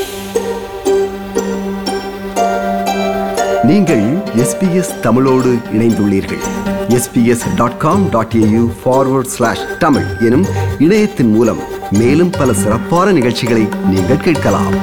நீங்கள் எஸ்பிஎஸ் தமிழோடு இணைந்துள்ளீர்கள் SBS dot com dot AU forward slash Tamil எனும் இணையத்தின் மூலம் மேலும் பல சிறப்பான நிகழ்ச்சிகளை நீங்கள் கேட்கலாம்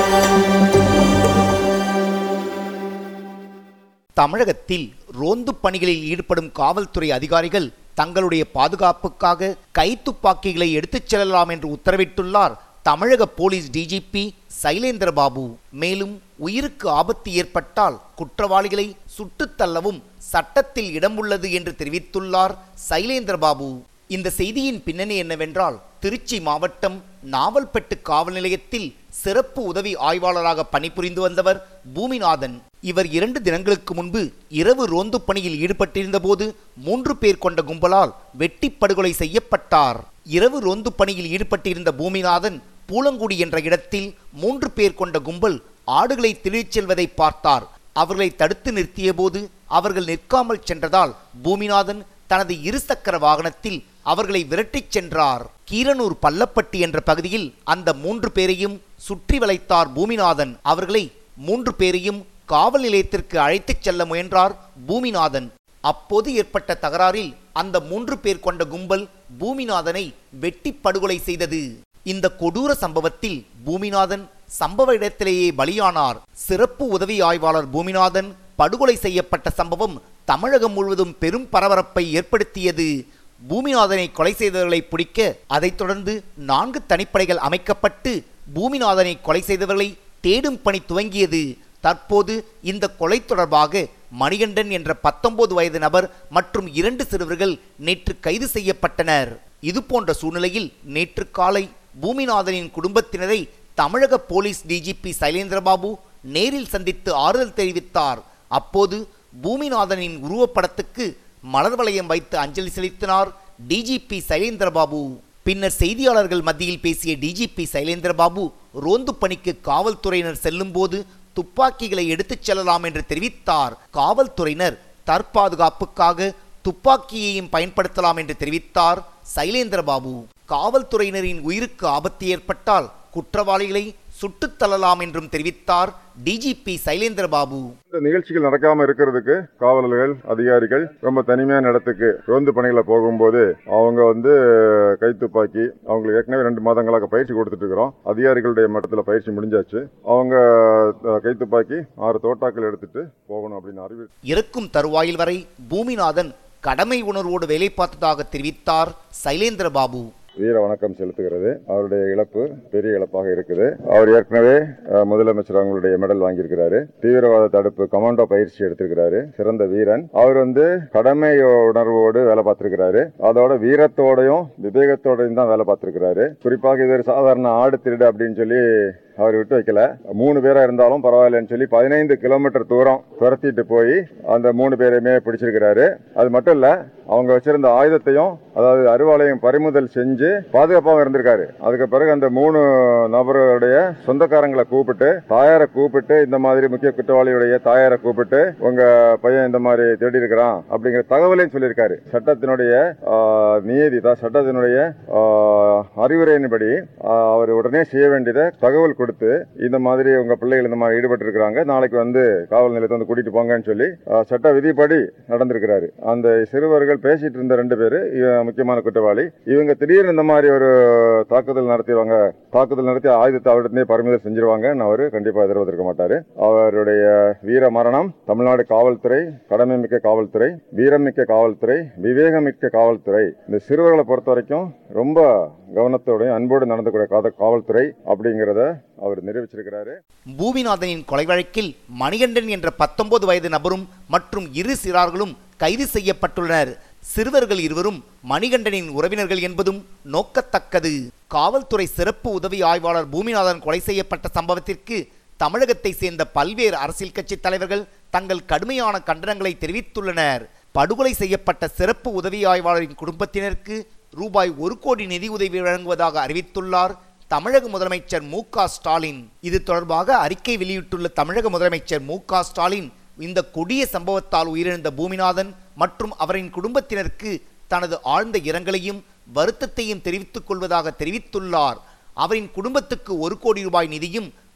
தமிழகத்தில் ரோந்து பணிகளில் ஈடுபடும் காவல்துறை அதிகாரிகள் தங்களுடைய பாதுகாப்புக்காக கைத்துப்பாக்கிகளை எடுத்துச் செல்லலாம் என்று உத்தரவிட்டுள்ளார் தமிழக போலீஸ் டிஜிபி சைலேந்திர பாபு மேலும் உயிருக்கு ஆபத்து ஏற்பட்டால் குற்றவாளிகளை சுட்டுத் தள்ளவும் சட்டத்தில் இடம் உள்ளது என்று தெரிவித்துள்ளார் சைலேந்திர பாபு இந்த செய்தியின் பின்னணி என்னவென்றால் திருச்சி மாவட்டம் நாவல்பட்டு காவல் நிலையத்தில் சிறப்பு உதவி ஆய்வாளராக பணிபுரிந்து வந்தவர் பூமிநாதன் இவர் இரண்டு தினங்களுக்கு முன்பு இரவு ரோந்து பணியில் ஈடுபட்டிருந்த போது மூன்று பேர் கொண்ட கும்பலால் வெட்டி படுகொலை செய்யப்பட்டார் இரவு ரோந்து பணியில் ஈடுபட்டிருந்த பூமிநாதன் பூலங்குடி என்ற இடத்தில் மூன்று பேர் கொண்ட கும்பல் ஆடுகளை திருடிச் செல்வதை பார்த்தார் அவர்களை தடுத்து நிறுத்திய போது அவர்கள் நிற்காமல் சென்றதால் பூமிநாதன் தனது இருசக்கர வாகனத்தில் அவர்களை விரட்டிச் சென்றார் கீரனூர் பள்ளப்பட்டி என்ற பகுதியில் அந்த மூன்று பேரையும் சுற்றி வளைத்தார் பூமிநாதன் அவர்களை மூன்று பேரையும் காவல் நிலையத்திற்கு அழைத்துச் செல்ல முயன்றார் பூமிநாதன் அப்போது ஏற்பட்ட தகராறில் அந்த மூன்று பேர் கொண்ட கும்பல் பூமிநாதனை வெட்டி படுகொலை செய்தது இந்த கொடூர சம்பவத்தில் பூமிநாதன் சம்பவ இடத்திலேயே பலியானார் சிறப்பு உதவி ஆய்வாளர் பூமிநாதன் படுகொலை செய்யப்பட்ட சம்பவம் தமிழகம் முழுவதும் பெரும் பரபரப்பை ஏற்படுத்தியது பூமிநாதனை கொலை செய்தவர்களை பிடிக்க அதைத் தொடர்ந்து நான்கு தனிப்படைகள் அமைக்கப்பட்டு பூமிநாதனை கொலை செய்தவர்களை தேடும் பணி துவங்கியது தற்போது இந்த கொலை தொடர்பாக மணிகண்டன் என்ற பத்தொன்பது வயது நபர் மற்றும் இரண்டு சிறுவர்கள் நேற்று கைது செய்யப்பட்டனர் இது போன்ற சூழ்நிலையில் நேற்று காலை பூமிநாதனின் குடும்பத்தினரை தமிழக போலீஸ் டிஜிபி சைலேந்திரபாபு நேரில் சந்தித்து ஆறுதல் தெரிவித்தார் அப்போது பூமிநாதனின் உருவப்படத்துக்கு மலர் வளையம் வைத்து அஞ்சலி செலுத்தினார் டிஜிபி சைலேந்திரபாபு பின்னர் செய்தியாளர்கள் மத்தியில் பேசிய டிஜிபி சைலேந்திரபாபு ரோந்து பணிக்கு காவல்துறையினர் செல்லும்போது துப்பாக்கிகளை எடுத்துச் செல்லலாம் என்று தெரிவித்தார் காவல்துறையினர் தற்பாதுகாப்புக்காக துப்பாக்கியையும் பயன்படுத்தலாம் என்று தெரிவித்தார் சைலேந்திரபாபு காவல்துறையினரின் உயிருக்கு ஆபத்து ஏற்பட்டால் குற்றவாளிகளை சுட்டுத் தள்ளலாம் என்றும் தெரிவித்தார் டிஜிபி சைலேந்திரபாபு இந்த நிகழ்ச்சிகள் நடக்காம இருக்கிறதுக்கு காவலர்கள் அதிகாரிகள் ரொம்ப தனிமையான இடத்துக்கு ரோந்து பணிகளை போகும்போது அவங்க வந்து கைத்துப்பாக்கி அவங்களுக்கு ஏற்கனவே ரெண்டு மாதங்களாக பயிற்சி கொடுத்துட்டு இருக்கிறோம் அதிகாரிகளுடைய மட்டத்தில் பயிற்சி முடிஞ்சாச்சு அவங்க அஹ், கைத்துப்பாக்கி ஆறு தோட்டாக்கள் எடுத்துட்டு போகணும் அப்படின்னு அறிவி இறக்கும் தருவாயில் வரை பூமிநாதன் கடமை உணர்வோடு வேலை பார்த்ததாக தெரிவித்தார் சைலேந்திரபாபு வீர வணக்கம் செலுத்துகிறது அவருடைய இழப்பு பெரிய இழப்பாக இருக்குது அவர் ஏற்கனவே அஹ், முதலமைச்சர் அவங்களுடைய மெடல் வாங்கியிருக்கிறாரு தீவிரவாத தடுப்பு கமாண்டோ பயிற்சி எடுத்திருக்கிறாரு சிறந்த வீரன் அவர் வந்து கடமை உணர்வோடு வேலை பார்த்திருக்கிறாரு அதோட வீரத்தோடையும் விவேகத்தோடையும் தான் வேலை பார்த்திருக்கிறாரு குறிப்பாக இது ஒரு சாதாரண ஆடு திருடு அப்படின்னு சொல்லி அவர் விட்டு வைக்கல மூணு பேரா இருந்தாலும் பரவாயில்லன்னு சொல்லி பதினைந்து கிலோமீட்டர் தூரம் துரத்திட்டு போய் அந்த மூணு பேரையுமே பிடிச்சிருக்கிறாரு அது மட்டும் இல்ல அவங்க வச்சிருந்த ஆயுதத்தையும் அதாவது அருவாளையும் பறிமுதல் செஞ்சு பாதுகாப்பாகவும் இருந்திருக்காரு அதுக்கு பிறகு அந்த மூணு நபருடைய சொந்தக்காரங்களை கூப்பிட்டு தாயாரை கூப்பிட்டு இந்த மாதிரி முக்கிய குற்றவாளியுடைய தாயாரை கூப்பிட்டு உங்க பையன் இந்த மாதிரி தேடி இருக்கிறான் அப்படிங்கிற தகவலையும் சொல்லியிருக்காரு சட்டத்தினுடைய ஆஹ், நியதி தான் சட்டத்தினுடைய ஆஹ், அறிவுரையின்படி ஆஹ், அவர் உடனே செய்ய வேண்டியதை தகவல் கொடுத்து இந்த மாதிரி உங்க பிள்ளைகள் இந்த மாதிரி ஈடுபட்டு இருக்கிறாங்க நாளைக்கு வந்து காவல் நிலையத்தை வந்து கூட்டிட்டு போங்கன்னு சொல்லி ஆஹ், சட்ட விதிப்படி நடந்திருக்கிறாரு அந்த சிறுவர்கள் பேசிட்டு இருந்த ரெண்டு பேரு இவன் முக்கியமான குற்றவாளி இவங்க திடீர்னு இந்த மாதிரி ஒரு தாக்குதல் நடத்திடுவாங்க தாக்குதல் நடத்தி ஆயுதத்தை அவரிடத்தே பறிமுதல் செஞ்சிருவாங்கன்னு அவரு கண்டிப்பா எதிர்பார்த்திருக்க மாட்டாரு அவருடைய வீர மரணம் தமிழ்நாடு காவல்துறை கடமை மிக்க காவல்துறை வீரமிக்க காவல்துறை விவேகமிக்க காவல்துறை இந்த சிறுவர்களை பொறுத்த வரைக்கும் ரொம்ப கவனத்தோடையும் அன்போடு நடந்தக்கூடிய காத- காவல்துறை அப்படிங்கிறத அவர் நிரூபிச்சிருக்கிறாரு பூமிநாதனின் கொலை வழக்கில் மணிகண்டன் என்ற பத்தொன்பது வயது நபரும் மற்றும் இரு சிறார்களும் கைது செய்யப்பட்டுள்ளனர் சிறுவர்கள் இருவரும் மணிகண்டனின் உறவினர்கள் என்பதும் நோக்கத்தக்கது காவல்துறை சிறப்பு உதவி ஆய்வாளர் பூமிநாதன் கொலை செய்யப்பட்ட சம்பவத்திற்கு தமிழகத்தை சேர்ந்த பல்வேறு அரசியல் கட்சி தலைவர்கள் தங்கள் கடுமையான கண்டனங்களை தெரிவித்துள்ளனர் படுகொலை செய்யப்பட்ட சிறப்பு உதவி ஆய்வாளரின் குடும்பத்தினருக்கு ரூபாய் ஒரு கோடி நிதி உதவி வழங்குவதாக அறிவித்துள்ளார் தமிழக முதலமைச்சர் மு க ஸ்டாலின் இது தொடர்பாக அறிக்கை வெளியிட்டுள்ள தமிழக முதலமைச்சர் மு க ஸ்டாலின் இந்த கொடிய சம்பவத்தால் உயிரிழந்த பூமிநாதன் மற்றும் அவரின் குடும்பத்தினருக்கு தனது ஆழ்ந்த இரங்கலையும் வருத்தத்தையும் தெரிவித்துக் கொள்வதாக தெரிவித்துள்ளார் அவரின் குடும்பத்துக்கு ஒரு கோடி ரூபாய் நிதியும்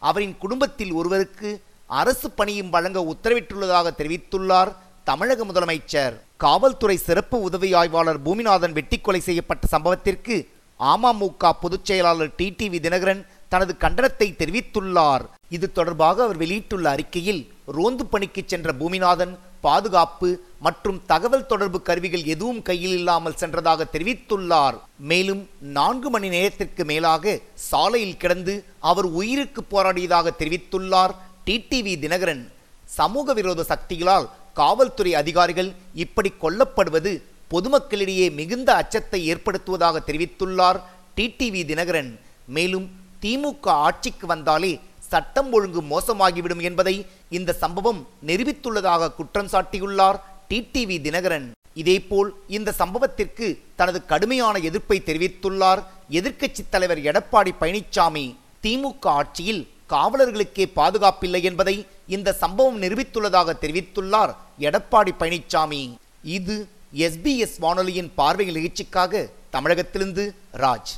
அவரின் குடும்பத்தில் ஒருவருக்கு அரசு பணியும் வழங்க உத்தரவிட்டுள்ளதாக தெரிவித்துள்ளார் தமிழக முதலமைச்சர் காவல்துறை சிறப்பு உதவி ஆய்வாளர் பூமிநாதன் வெட்டி கொலை செய்யப்பட்ட சம்பவத்திற்கு அமமுக பொதுச் செயலாளர் டிடிவி தினகரன் தனது கண்டனத்தை தெரிவித்துள்ளார் இது தொடர்பாக அவர் வெளியிட்டுள்ள அறிக்கையில் ரோந்து பணிக்கு சென்ற பூமிநாதன் பாதுகாப்பு மற்றும் தகவல் தொடர்பு கருவிகள் எதுவும் கையில் இல்லாமல் சென்றதாக தெரிவித்துள்ளார் மேலும் நான்கு மணி நேரத்திற்கு மேலாக சாலையில் கிடந்து அவர் உயிருக்கு போராடியதாக தெரிவித்துள்ளார் டிடிவி தினகரன் சமூக விரோத சக்திகளால் காவல்துறை அதிகாரிகள் இப்படி கொல்லப்படுவது பொதுமக்களிடையே மிகுந்த அச்சத்தை ஏற்படுத்துவதாக தெரிவித்துள்ளார் டிடிவி தினகரன் மேலும் திமுக ஆட்சிக்கு வந்தாலே சட்டம் ஒழுங்கு மோசமாகிவிடும் என்பதை இந்த சம்பவம் நிரூபித்துள்ளதாக குற்றம் சாட்டியுள்ளார் டிடிவி தினகரன் இதேபோல் இந்த சம்பவத்திற்கு தனது கடுமையான எதிர்ப்பை தெரிவித்துள்ளார் எதிர்க்கட்சித் தலைவர் எடப்பாடி பழனிசாமி திமுக ஆட்சியில் காவலர்களுக்கே பாதுகாப்பில்லை என்பதை இந்த சம்பவம் நிரூபித்துள்ளதாக தெரிவித்துள்ளார் எடப்பாடி பழனிசாமி இது எஸ்பிஎஸ் வானொலியின் பார்வை நிகழ்ச்சிக்காக தமிழகத்திலிருந்து ராஜ்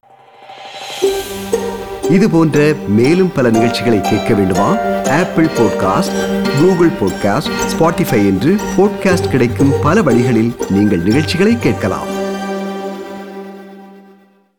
இது போன்ற மேலும் பல நிகழ்ச்சிகளை கேட்க வேண்டுமா Apple podcast Google podcast Spotify என்று பாட்காஸ்ட் கிடைக்கும் பல வழிகளில் நீங்கள் நிகழ்ச்சிகளை கேட்கலாம்